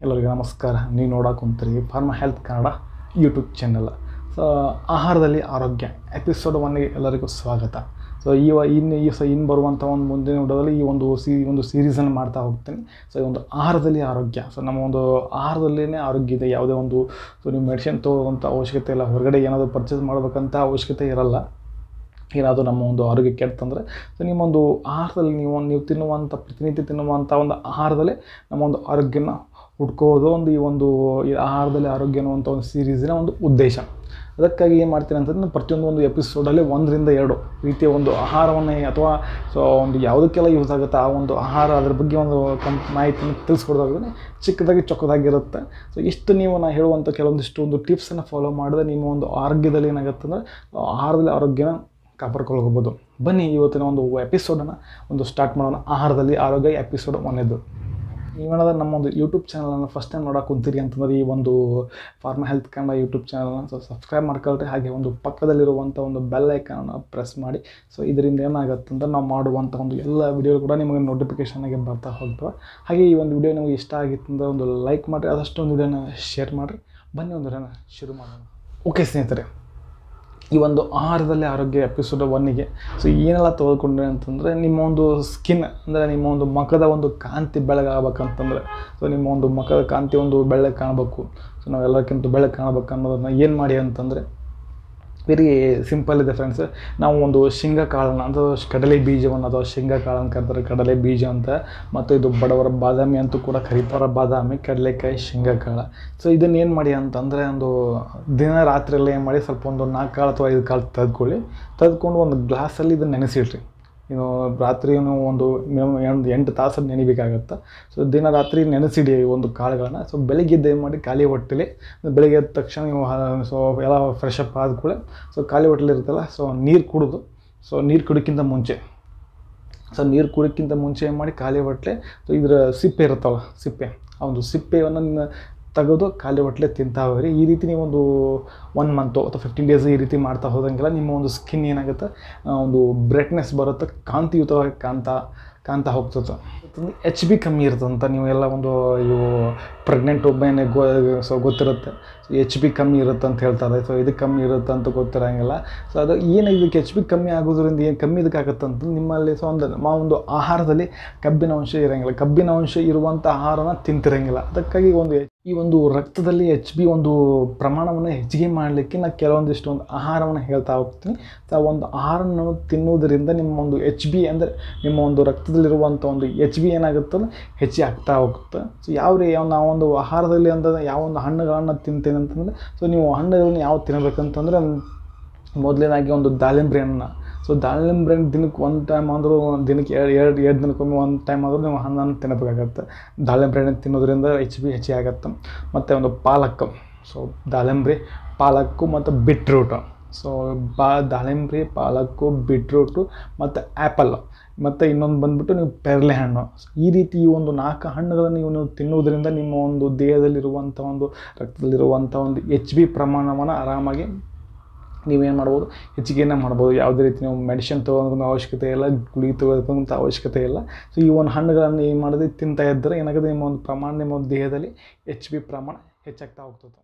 ಎಲ್ಲರಿಗೂ ನಮಸ್ಕಾರ ನೀವು ನೋಡಕ್ಕೆ ಕುಂತೀರಿ pharma health Kannada YouTube channel so ಆಹಾರದಲ್ಲಿ ಆರೋಗ್ಯ ಎಪಿಸೋಡ್ ಒನ್ಗೆ ಎಲ್ಲರಿಗೂ ಸ್ವಾಗತ ಸೊ ಈ ವ- ಇನ್ನು ಈ ಸ ಇನ್ನು ಬರುವಂಥ ಒಂದು ಮುಂದಿನ ವಿಡಿಯೋದಲ್ಲಿ ಈ ಒಂದು ಸಿ ಒಂದು ಸೀರೀಸನ್ನು ಮಾಡ್ತಾ ಹೋಗ್ತೀನಿ ಸೊ ಈ ಒಂದು ಆಹಾರದಲ್ಲಿ ಆರೋಗ್ಯ ಸೊ ನಮ್ಮ ಒಂದು ಆಹಾರದಲ್ಲೇ ಆರೋಗ್ಯ ಇದೆ ಯಾವುದೇ ಒಂದು ಸೊ ನೀವು ಮೆಡಿಸಿನ್ ತೊಗೊಳ್ಳೋಂಥ ಅವಶ್ಯಕತೆ ಇಲ್ಲ ಹೊರಗಡೆ ಏನಾದರೂ ಪರ್ಚೇಸ್ ಮಾಡಬೇಕಂತ ಅವಶ್ಯಕತೆ ಇರಲ್ಲ ಏನಾದರೂ ನಮ್ಮ ಒಂದು ಆರೋಗ್ಯ ಕೆಡ್ತಂದರೆ ಸೊ ನಿಮ್ಮೊಂದು ಆಹಾರದಲ್ಲಿ ನೀವು ನೀವು ತಿನ್ನುವಂಥ ಪ್ರತಿನಿತ್ಯ ತಿನ್ನುವಂಥ ಒಂದು ಆಹಾರದಲ್ಲೇ ನಮ್ಮ ಒಂದು ಆರೋಗ್ಯನ ಹುಡ್ಕೋದು ಒಂದು ಈ ಒಂದು ಈ ಆಹಾರದಲ್ಲಿ ಆರೋಗ್ಯ ಅನ್ನುವಂಥ ಒಂದು ಸೀರೀಸಿನ ಒಂದು ಉದ್ದೇಶ ಅದಕ್ಕಾಗಿ ಏನು ಮಾಡ್ತೀನಿ ಅಂತಂದ್ರೆ ನಾನು ಪ್ರತಿಯೊಂದು ಒಂದು ಎಪಿಸೋಡಲ್ಲಿ ಒಂದರಿಂದ ಎರಡು ರೀತಿಯ ಒಂದು ಆಹಾರವನ್ನು ಅಥವಾ ಸೊ ಒಂದು ಯಾವುದಕ್ಕೆಲ್ಲ ಯೂಸ್ ಆಗುತ್ತೆ ಆ ಒಂದು ಆಹಾರ ಅದ್ರ ಬಗ್ಗೆ ಒಂದು ಕಂ ಮಾಹಿತಿಯನ್ನು ತಿಳಿಸ್ಕೊಡೋದಾದ್ರೆ ಚಿಕ್ಕದಾಗಿ ಚೊಕ್ಕದಾಗಿರುತ್ತೆ ಸೊ ಇಷ್ಟು ನೀವು ನಾನು ಹೇಳುವಂಥ ಕೆಲವೊಂದಿಷ್ಟು ಒಂದು ಟಿಪ್ಸನ್ನು ಫಾಲೋ ಮಾಡಿದ್ರೆ ನಿಮ್ಮ ಒಂದು ಆರೋಗ್ಯದಲ್ಲಿ ಏನಾಗುತ್ತೆ ಅಂದರೆ ಆಹಾರದಲ್ಲಿ ಆರೋಗ್ಯನ ಕಾಪಾಡ್ಕೊಳ್ಬೋದು ಬನ್ನಿ ಇವತ್ತಿನ ಒಂದು ಎಪಿಸೋಡನ್ನು ಒಂದು ಸ್ಟಾರ್ಟ್ ಮಾಡೋಣ ಆಹಾರದಲ್ಲಿ ಆರೋಗ್ಯ ಎಪಿಸೋಡ್ ಒಂದೇದು ನೀವೇನಾದ್ರೂ ನಮ್ಮ ಒಂದು ಯೂಟ್ಯೂಬ್ ಚಾನಲನ್ನು ಫಸ್ಟ್ ಟೈಮ್ ನೋಡೋಕೆ ಕುಂತೀರಿ ಅಂತಂದ್ರೆ ಈ ಒಂದು ಫಾರ್ಮಾ ಹೆಲ್ತ್ ಕನ್ನಡ ಯೂಟ್ಯೂಬ್ ಚಾನಲ್ನ ಸೊ ಸಬ್ಸ್ಕ್ರೈಬ್ ಮಾಡ್ಕೊಳ್ರಿ ಹಾಗೆ ಒಂದು ಪಕ್ಕದಲ್ಲಿರುವಂಥ ಒಂದು ಬೆಲ್ ಐಕಾನನ್ನು ಪ್ರೆಸ್ ಮಾಡಿ ಸೊ ಇದರಿಂದ ಏನಾಗುತ್ತೆ ಅಂದ್ರೆ ನಾವು ಮಾಡುವಂಥ ಒಂದು ಎಲ್ಲ ವಿಡಿಯೋ ಕೂಡ ನಿಮಗೆ ನೋಟಿಫಿಕೇಷನ್ಗೆ ಬರ್ತಾ ಹೋಗ್ತವೆ ಹಾಗೆ ಈ ಒಂದು ವಿಡಿಯೋ ನಿಮಗೆ ಇಷ್ಟ ಆಗಿತ್ತು ಅಂದರೆ ಒಂದು ಲೈಕ್ ಮಾಡಿರಿ ಅದಷ್ಟು ಒಂದು ವಿಡಿಯೋನ ಶೇರ್ ಮಾಡಿರಿ ಬನ್ನಿ ಒಂದು ವಿಡಿಯೋನ ಶುರು ಮಾಡೋಣ ಓಕೆ ಸ್ನೇಹಿತರೆ ಈ ಒಂದು ಆಹಾರದಲ್ಲಿ ಆರೋಗ್ಯ ಎಪಿಸೋಡ್ ಒನ್ನಿಗೆ ಸೊ ಏನೆಲ್ಲ ತೆಗೆದುಕೊಂಡ್ರೆ ಅಂತಂದರೆ ನಿಮ್ಮ ಒಂದು ಸ್ಕಿನ್ ಅಂದರೆ ನಿಮ್ಮ ಒಂದು ಮುಖದ ಒಂದು ಕಾಂತಿ ಬೆಳಗಾಗಬೇಕಂತಂದರೆ ಸೊ ನಿಮ್ಮ ಒಂದು ಮುಖದ ಕಾಂತಿ ಒಂದು ಬೆಳ್ಳಗೆ ಕಾಣಬೇಕು ಸೊ ನಾವು ಎಲ್ಲಕ್ಕಿಂತ ಬೆಳ್ಳಗೆ ಕಾಣಬೇಕು ಅನ್ನೋದನ್ನ ಏನು ಮಾಡಿ ಅಂತಂದರೆ ವೆರಿ ಸಿಂಪಲ್ ಇದೆ ಫ್ರೆಂಡ್ಸ್ ನಾವು ಒಂದು ಶೇಂಗಾ ಕಾಳನ್ನು ಅಥವಾ ಕಡಲೆ ಬೀಜವನ್ನು ಅಥವಾ ಶೇಂಗಾ ಕಾಳನ್ನು ಕರೀತಾರೆ ಕಡಲೆ ಬೀಜ ಅಂತ ಮತ್ತು ಇದು ಬಡವರ ಬಾದಾಮಿ ಅಂತೂ ಕೂಡ ಕರೀತಾರೆ ಬಾದಾಮಿ ಕಡಲೆಕಾಯಿ ಶೇಂಗಾ ಕಾಳ ಸೊ ಇದನ್ನು ಏನು ಮಾಡಿ ಅಂತಂದರೆ ಒಂದು ದಿನ ರಾತ್ರಿಯೆಲ್ಲ ಏನು ಮಾಡಿ ಸ್ವಲ್ಪ ಒಂದು ನಾಲ್ಕು ಕಾಳು ಅಥವಾ ಐದು ಕಾಳು ತೆಗೆದುಕೊಳ್ಳಿ ತೆಗೆದುಕೊಂಡು ಒಂದು ಗ್ಲಾಸಲ್ಲಿ ಇದನ್ನು ನೆನೆಸಿಡ್ರಿ ಇನ್ನು ರಾತ್ರಿ ನೀವು ಒಂದು ಮಿನಿಮಮ್ ಒಂದು ಎಂಟು ತಾಸು ನೆನಿಬೇಕಾಗತ್ತೆ ಸೊ ದಿನ ರಾತ್ರಿ ನೆನೆಸಿಡಿ ಈ ಒಂದು ಕಾಳುಗಳನ್ನ ಸೊ ಬೆಳಿಗ್ಗೆ ಎದ್ದು ಏನು ಮಾಡಿ ಖಾಲಿ ಹೊಟ್ಟೆಲಿ ಬೆಳಿಗ್ಗೆ ಎದ್ದ ತಕ್ಷಣ ನೀವು ಸೊ ಎಲ್ಲ ಫ್ರೆಶ್ ಅಪ್ ಆದ ಕೂಡಲೇ ಸೊ ಖಾಲಿ ಹೊಟ್ಟೆಲಿ ಇರುತ್ತಲ್ಲ ಸೊ ನೀರು ಕುಡಿದು ಸೊ ನೀರು ಕುಡಿಯೋಕ್ಕಿಂತ ಮುಂಚೆ ಸೊ ನೀರು ಕುಡಿಯೋಕ್ಕಿಂತ ಮುಂಚೆ ಏನು ಮಾಡಿ ಖಾಲಿ ಹೊಟ್ಟೆ ಸೊ ಇದರ ಸಿಪ್ಪೆ ಇರುತ್ತಲ್ಲ ಸಿಪ್ಪೆ ಆ ಒಂದು ಸಿಪ್ಪೆಯನ್ನು ನಿಮ್ಮ ತೆಗೆದು ಖಾಲಿ ಹೊಟ್ಟಲೆ ತಿಂತಾ ಹೋಗ್ರಿ ಈ ರೀತಿ ನೀವು ಒಂದು ಒನ್ ಮಂತು ಅಥವಾ ಫಿಫ್ಟೀನ್ ಡೇಸ್ ಈ ರೀತಿ ಮಾಡ್ತಾ ಹೋದಂಗೆಲ್ಲ ನಿಮ್ಮ ಒಂದು ಸ್ಕಿನ್ ಏನಾಗುತ್ತೆ ಆ, ಒಂದು ಬ್ರೈಟ್ನೆಸ್ ಬರುತ್ತೆ ಕಾಂತಿಯುತವಾಗಿ ಕಾಣ್ತಾ ಕಾಣ್ತಾ ಹೋಗ್ತದೆ ಎಚ್ ಬಿ ಕಮ್ಮಿ ಇರ್ತದಂತ ನೀವು ಎಲ್ಲ ಒಂದು ಇವು ಪ್ರೆಗ್ನೆಂಟ್ ಒಬ್ಬನೇ ಗೋ ಸೊ ಗೊತ್ತಿರುತ್ತೆ ಎಚ್ ಬಿ ಕಮ್ಮಿ ಇರುತ್ತೆ ಅಂತ ಹೇಳ್ತಾರೆ ಸೊ ಇದಕ್ಕೆ ಕಮ್ಮಿ ಇರುತ್ತೆ ಅಂತ ಗೊತ್ತಿರೋಂಗಿಲ್ಲ ಸೊ ಅದು ಏನು ಇದಕ್ಕೆ ಎಚ್ ಬಿ ಕಮ್ಮಿ ಆಗೋದ್ರಿಂದ ಏನು ಕಮ್ಮಿ ಇದಕ್ಕೆ ಆಗುತ್ತೆ ಅಂತ ನಿಮ್ಮಲ್ಲಿ ಸೊ ಒಂದು ಮಾ ಒಂದು ಆಹಾರದಲ್ಲಿ ಕಬ್ಬಿನ ಅಂಶ ಇರೋಂಗಿಲ್ಲ ಕಬ್ಬಿನ ಅಂಶ ಇರುವಂಥ ಆಹಾರನ ತಿಂತಿರಂಗಿಲ್ಲ ಅದಕ್ಕಾಗಿ ಒಂದು ಈ ಒಂದು ರಕ್ತದಲ್ಲಿ ಎಚ್ ಬಿ ಒಂದು ಪ್ರಮಾಣವನ್ನು ಹೆಚ್ಚಿಗೆ ಮಾಡಲಿಕ್ಕೆ ನಾನು ಕೆಲವೊಂದಿಷ್ಟು ಒಂದು ಆಹಾರವನ್ನು ಹೇಳ್ತಾ ಹೋಗ್ತೀನಿ ಸೊ ಆ ಒಂದು ಆಹಾರವನ್ನು ತಿನ್ನುವುದರಿಂದ ನಿಮ್ಮ ಒಂದು ಎಚ್ ಬಿ ಅಂದರೆ ನಿಮ್ಮ ಒಂದು ರಕ್ತದಲ್ಲಿರುವಂಥ ಒಂದು ಎಚ್ ಬಿ ಏನಾಗುತ್ತಲ್ಲ ಹೆಚ್ಚಿಗೆ ಆಗ್ತಾ ಹೋಗುತ್ತೆ ಸೊ ಯಾವ ರೀ ಯಾವ ನಾವೊಂದು ಆಹಾರದಲ್ಲಿ ಅಂತಂದ್ರೆ ಯಾವ ಒಂದು ಹಣ್ಣುಗಳನ್ನು ತಿಂತೇನೆ ಅಂತಂದರೆ ಸೊ ನೀವು ಹಣ್ಣುಗಳನ್ನ ಯಾವ ತಿನ್ನಬೇಕಂತಂದರೆ ಮೊದಲನೇದಾಗಿ ಒಂದು ದಾಳಿಂಬ್ರೆ ಹಣ್ಣು ಸೊ ದಾಳಿಂಬ್ರೆ ಹಣ್ಣು ದಿನಕ್ಕೆ ಒಂದು ಟೈಮ್ ಆದರೂ ದಿನಕ್ಕೆ ಎರಡು ಎರಡು ಎರಡು ದಿನಕ್ಕೊಮ್ಮೆ ಒಂದು ಟೈಮ್ ಆದರೂ ನೀವು ಹಣ್ಣನ್ನು ತಿನ್ನಬೇಕಾಗತ್ತೆ ದಾಳಿಂಬ್ರೆ ಹಣ್ಣು ತಿನ್ನೋದ್ರಿಂದ ಎಚ್ ಬಿ ಹೆಚ್ಚಿಗೆ ಆಗುತ್ತೆ ಮತ್ತು ಒಂದು ಪಾಲಕ್ ಸೊ ದಾಳಿಂಬ್ರೆ ಪಾಲಕ್ಕು ಮತ್ತು ಬಿಟ್ರೂಟು ಸೊ ಬಾ ದಾಳಿಂಬ್ರೆ ಪಾಲಕ್ಕು ಬಿಟ್ರೂಟು ಮತ್ತು ಆ್ಯಪಲ್ ಮತ್ತು ಇನ್ನೊಂದು ಬಂದುಬಿಟ್ಟು ನೀವು ಪೆರ್ಲೆ ಹಣ್ಣು ಈ ರೀತಿ ಈ ಒಂದು ನಾಲ್ಕು ಹಣ್ಣುಗಳನ್ನು ನೀವು ನೀವು ತಿನ್ನುವುದರಿಂದ ನಿಮ್ಮ ಒಂದು ದೇಹದಲ್ಲಿರುವಂಥ ಒಂದು ರಕ್ತದಲ್ಲಿರುವಂಥ ಒಂದು ಎಚ್ ಬಿ ಪ್ರಮಾಣವನ್ನು ಆರಾಮಾಗಿ ನೀವೇನು ಮಾಡ್ಬೋದು ಹೆಚ್ಚಿಗೆನೇ ಮಾಡ್ಬೋದು ಯಾವುದೇ ರೀತಿ ನೀವು ಮೆಡಿಸಿನ್ ತೊಗೊಳೋದು ಅವಶ್ಯಕತೆ ಇಲ್ಲ ಗುಳಿಗೆ ತೊಗೊಳೋದಂಥ ಅವಶ್ಯಕತೆ ಇಲ್ಲ ಸೊ ಈ ಒಂದು ಹಣ್ಣುಗಳನ್ನು ಏನು ಮಾಡಿದ್ರೆ ತಿಂತಾ ಇದ್ದರೆ ಏನಾಗುತ್ತೆ ನಿಮ್ಮ ಒಂದು ಪ್ರಮಾಣ ನಿಮ್ಮ ಒಂದು ದೇಹದಲ್ಲಿ ಎಚ್ ಬಿ ಪ್ರಮಾಣ ಹೆಚ್ಚಾಗ್ತಾ ಹೋಗ್ತದೆ